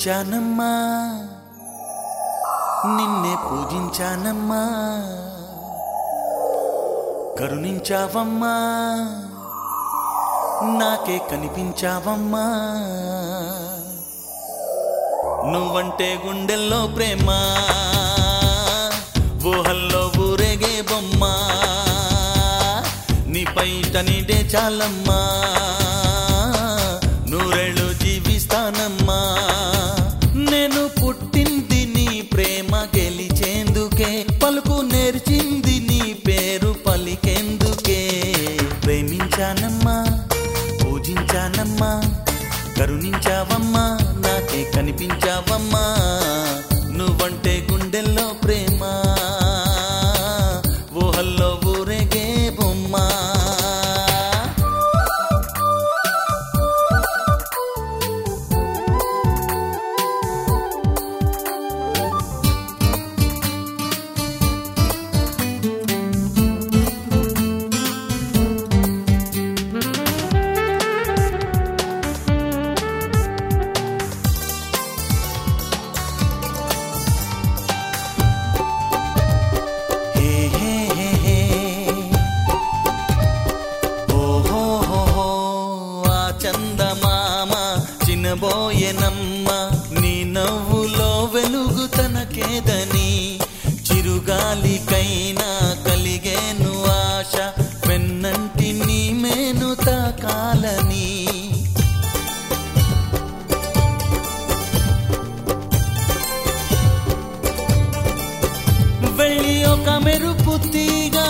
పూజించానమ్మా నిన్నే పూజించానమ్మా కరుణించావమ్మా నాకే కనిపించావమ్మా నువ్వంటే గుండెల్లో ప్రేమ ఊహల్లో ఊరేగే బొమ్మ నీ పైట నీడే చాలమ్మా నూరేళ్ళు జీవిస్తానమ్మా నేను పుట్టింది నీ ప్రేమ గెలిచేందుకే పలుకు నేర్చింది నీ పేరు పలికేందుకే ప్రేమించానమ్మా పూజించానమ్మా కరుణించావమ్మా నాకే కనిపించావమ్మా నువ్వంటే గుండెల్లో ప్రేమ ఊహల్లో ఊరేగే బొమ్మ హే హే హే హే ఓహో హో హో ఆ చందమామ చినబోయెనమ్మ నీ నవ్వులో వెలుగు తనకేదని చిరుగాలికైనా కలిగేను ఆశ వెన్నంటి నీ మేను తాకాలని వెళ్ళి ఒక మెరుపు తీగా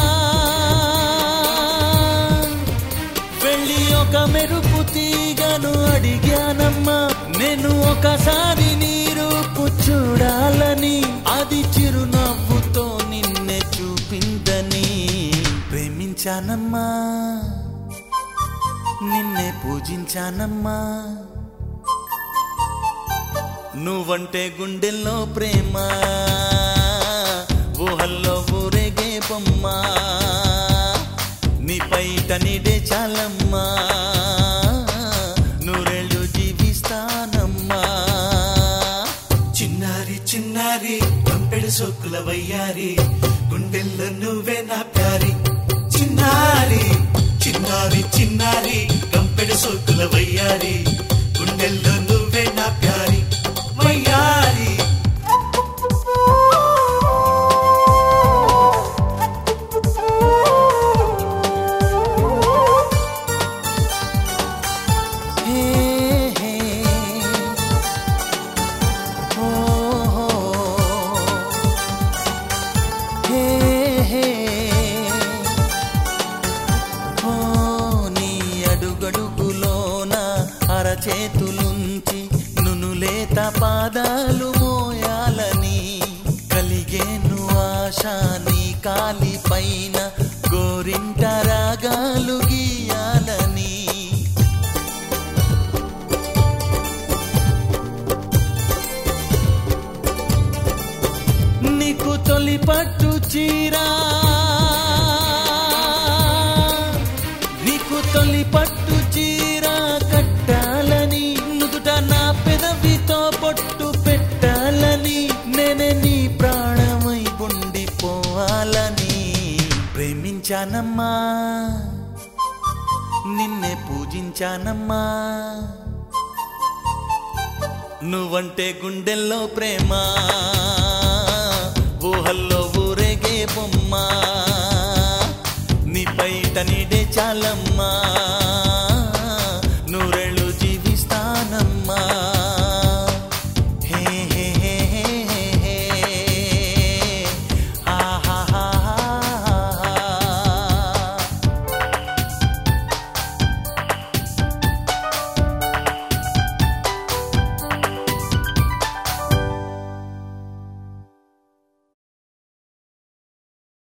వెళ్ళి ఒక మెరుపు తీగను అడిగానమ్మా నేను ఒకసారి నీ రూపు చూడాలని అది చిరునవ్వుతో నిన్నే చూపిందని ప్రేమించానమ్మా నిన్నే పూజించానమ్మా నువ్వంటే గుండెల్లో ప్రేమ ఊహల్లో ఊరేగే బొమ్మ నీ పైట నీడే చాలమ్మా నూరేళ్ళు జీవిస్తానమ్మా చిన్నారి చిన్నారి కంపెడు సోకుల వయ్యారి గుండెల్లో నువ్వే నా ప్యారి చిన్నారి చిన్నారి చిన్నారి కంపెడు సోకుల వయ్యారి గుండెల్లో నువ్వే నా ప్యారి వయ్యారి హే హే ఓ హో హే హే ఓ నీ అడుగడుగులోన అరచేతులుంచి నునులేత పాదాలు మోయాలని కలిగేను ఆశ నీ కాలి పైన గోరింట రాగాలు గీయాలని నీకు తొలి పట్టు చీరా నీకు తొలి పట్టు చీర కట్టాలని నుదుట నా పెదవితో పొట్టు పెట్టాలని నేనే నీ ప్రాణమై ఉండిపోవాలని ప్రేమించానమ్మా నిన్నే పూజించానమ్మా నువ్వంటే గుండెల్లో ప్రేమ ఊహల్లో ఊరేగే బొమ్మ నీ పైట నీడే చాలమ్మ